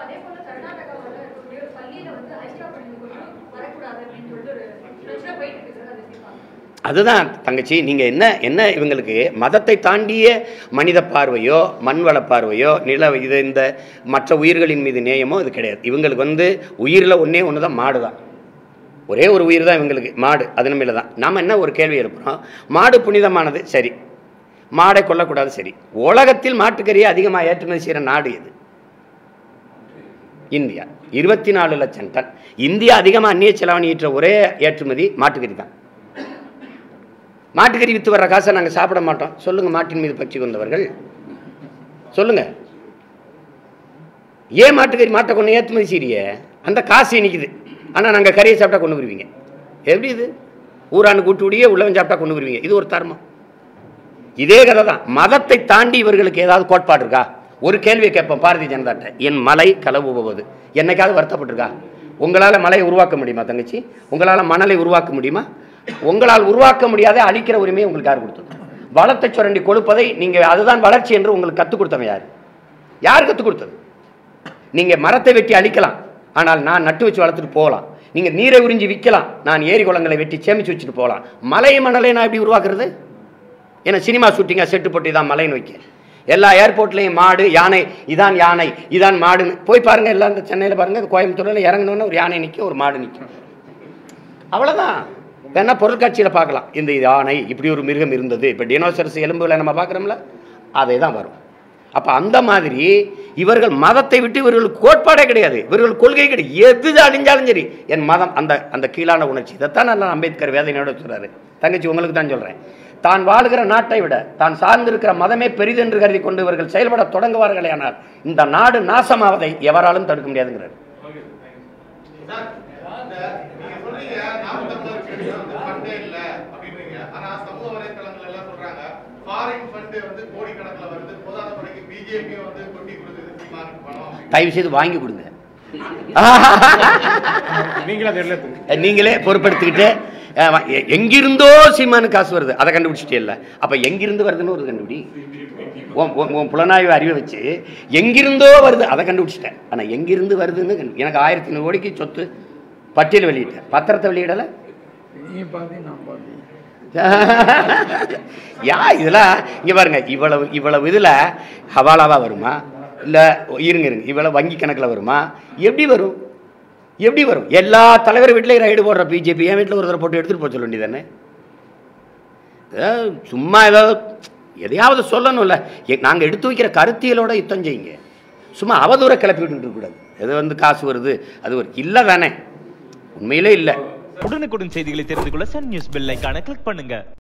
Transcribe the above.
அதே போல கர்நாடகாவில் இருக்கக்கூடிய ஒரு பள்ளியில வந்து ஐஸ்டா பண்ணி கொண்டு வரக்கூடாது அப்படின்னு சொல்லிட்டு ஒரு பிரச்சனை போயிட்டு இருக்கு சார் அது எப்படி பார்க்கணும்? அதுதான் தங்கச்சி நீங்கள் என்ன என்ன இவங்களுக்கு மதத்தை தாண்டிய மனித பார்வையோ மண்வள பார்வையோ நில இது இந்த மற்ற உயிர்களின் மீது நேயமோ இது கிடையாது இவங்களுக்கு வந்து உயிரில் ஒன்றே ஒன்று தான் மாடு தான் ஒரே ஒரு உயிர் தான் இவங்களுக்கு மாடு அதன் மேலே தான் நாம் என்ன ஒரு கேள்வி எழுப்புறோம் மாடு புனிதமானது சரி மாடை கொல்லக்கூடாது சரி உலகத்தில் மாட்டுக்கறியை அதிகமாக ஏற்றுமதி செய்கிற நாடு எது இந்தியா இருபத்தி நாலு லட்சம் டன் இந்தியா அதிகமாக அந்நிய செலவணி ஈற்ற ஒரே ஏற்றுமதி மாட்டுக்கறி தான் மாட்டுக்கறி விற்று வர்ற காசை நாங்கள் சாப்பிட மாட்டோம் சொல்லுங்கள் மாட்டின் மீது பற்றி கொண்டவர்கள் சொல்லுங்கள் ஏன் மாட்டுக்கறி மாட்டை கொண்டு ஏற்றுமதி செய்றியே அந்த காசு நிற்குது ஆனால் நாங்கள் கறியை சாப்பிட்டா கொண்டு வருவீங்க எப்படி இது ஊரானு கூட்டுடியே உள்ளவன் சாப்பிட்டா கொண்டு வருவீங்க இது ஒரு தர்மம் இதே கதை தான் மதத்தை தாண்டி இவர்களுக்கு ஏதாவது கோட்பாடு இருக்கா ஒரு கேள்வியை கேட்போம் பாரதிய ஜனதாட்ட என் மலை களவு போவது என்னைக்காவது வருத்தப்பட்டிருக்கா உங்களால் மலையை உருவாக்க முடியுமா தங்கச்சி உங்களால் மணலை உருவாக்க முடியுமா உங்களால் உருவாக்க முடியாத அழிக்கிற உரிமையை உங்களுக்கு யார் கொடுத்தது வளத்தை சுரண்டி கொடுப்பதை நீங்கள் அதுதான் வளர்ச்சி என்று உங்களுக்கு கற்றுக் கொடுத்தவன் யார் யார் கற்றுக் கொடுத்தது நீங்கள் மரத்தை வெட்டி அழிக்கலாம் ஆனால் நான் நட்டு வச்சு வளர்த்துட்டு போகலாம் நீங்கள் நீரை உறிஞ்சி விற்கலாம் நான் ஏரி குளங்களை வெட்டி சேமிச்சு வச்சுட்டு போகலாம் மலை மணலை நான் எப்படி உருவாக்குறது ஏன்னா சினிமா ஷூட்டிங்காக செட்டு போட்டு இதான் மலைன்னு வைக்க எல்லா ஏர்போர்ட்லேயும் மாடு யானை இதான் யானை இதான் மாடுன்னு போய் பாருங்க எல்லாம் இந்த சென்னையில் பாருங்க கோயம்புத்தூரில் இறங்கினோன்னே ஒரு யானை நிற்கும் ஒரு மாடு நிற்கும் அவ்வளோதான் வேணா பொருட்காட்சியில் பார்க்கலாம் இந்த யானை இப்படி ஒரு மிருகம் இருந்தது இப்போ டினோசரஸ் எலும்புகளை நம்ம பார்க்குறோம்ல அதே தான் வரும் அப்போ அந்த மாதிரி இவர்கள் மதத்தை விட்டு இவர்களுக்கு கோட்பாடே கிடையாது இவர்கள் கொள்கை கிடையாது எது அழிஞ்சாலும் சரி என் மதம் அந்த அந்த கீழான உணர்ச்சி இதைத்தான் நல்லா அம்பேத்கர் வேதனையோட சொல்றாரு தங்கச்சி உங்களுக்கு தான் சொல்கிறேன் தான் வாழுகிற நாட்டை விட தான் சார்ந்திருக்கிற மதமே பெரிதென்று கருதி கொண்டு இவர்கள் செயல்பட தொடங்குவார்களே ஆனால் இந்த நாடு நாசமாவதை எவராலும் தடுக்க முடியாதுங்கிறார் சார், இந்த நீங்க சொல்றீங்க, நாம் தமிழருக்கு வந்து ஃபண்டே இல்ல அப்படின்றீங்க. ஆனா சமூக வலைத்தளங்கள் எல்லாம் சொல்றாங்க, foreign fund வந்து கோடிக்கணக்குல வருது. பொதுநலத்துறைக்கு BJP வந்து கொட்டி கொடுக்குது சீமானுக்கு பணம் அப்படின்னு. தயவு செய்து வாங்கி கொடுங்க நீங்களும் அதை எழுதுங்க நீங்களே பொறுப்படுத்திக்கிட்டு அஹ், வா- எ- எங்கிருந்தோ சீமானு காசு வருது அதை கண்டுபிடிச்சிட்டே இல்லை அப்போ எங்கிருந்து வருதுன்னு ஒரு கண்டுபிடி உன் உன் உன் புலனாய்வு அறிவை வச்சு எங்கிருந்தோ வருது அதை கண்டுபிடிச்சிட்டேன் ஆனால் எங்கிருந்து வருதுன்னு கண்டு- எனக்கு ஆயிரத்தி ஐநூறு கோடிக்கு சொத்து பட்டியல் வெளியிட்டேன் பத்திரத்தை வெளியிடலை நீ பாதி நான் பாதி யா இதெல்லாம் இங்கே பாருங்க இவ்வளவு இவ்வளவு இதில் ஹவாலாவா வருமா இல்லை இருங்க இருங்க இவ்வளவு வங்கி கணக்கில் வருமா எப்படி வரும் எப்படி வரும் எல்லா தலைவர் வீட்லேயும் ரைடு போடுற பிஜேபி என் வீட்டில் ஒரு தடவை போட்டு எடுத்துகிட்டு போக சொல்ல வேண்டியதானே ஏதாவது சும்மா ஏதாவது எதையாவது சொல்லணும்ல நாங்கள் எடுத்து வைக்கிற கருத்தியலோட யுத்தம் செய்யுங்க சும்மா அவதூற கிளப்பி விட்டுட்டு இருக்கக்கூடாது எது வந்து காசு வருது அது ஒரு இல்லை தானே உண்மையிலே இல்லை உடனுக்குடன் செய்திகளை தெரிந்து கொள்ள சன் நியூஸ் பெல் ஐகானை கிளிக் பண்ணுங்க